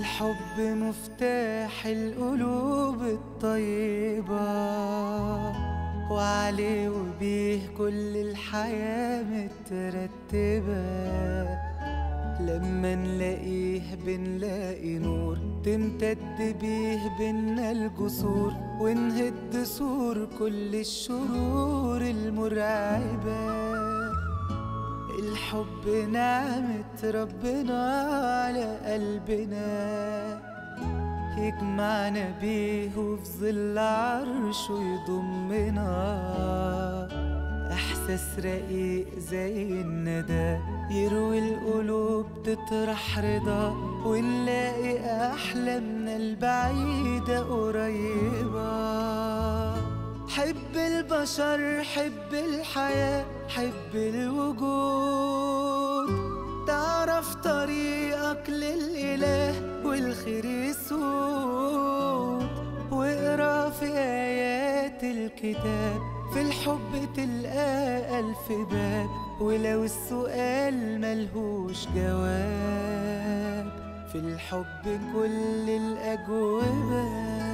الحب مفتاح القلوب الطيبة وعليه وبيه كل الحياة مترتبة لما نلاقيه بنلاقي نور تمتد بيه بينا الجسور ونهد سور كل الشرور المرعبة الحب نعمة ربنا على قلبنا يجمعنا بيه وفي ظل عرشه يضمنا احساس رقيق زي الندى يروي القلوب تطرح رضا ونلاقي احلامنا البعيده قريبه حب البشر حب الحياه حب الوجود تعرف طريقك للاله والخير يسود واقرا في ايات الكتاب في الحب تلقى ألف باب ولو السؤال ملهوش جواب في الحب كل الأجوبة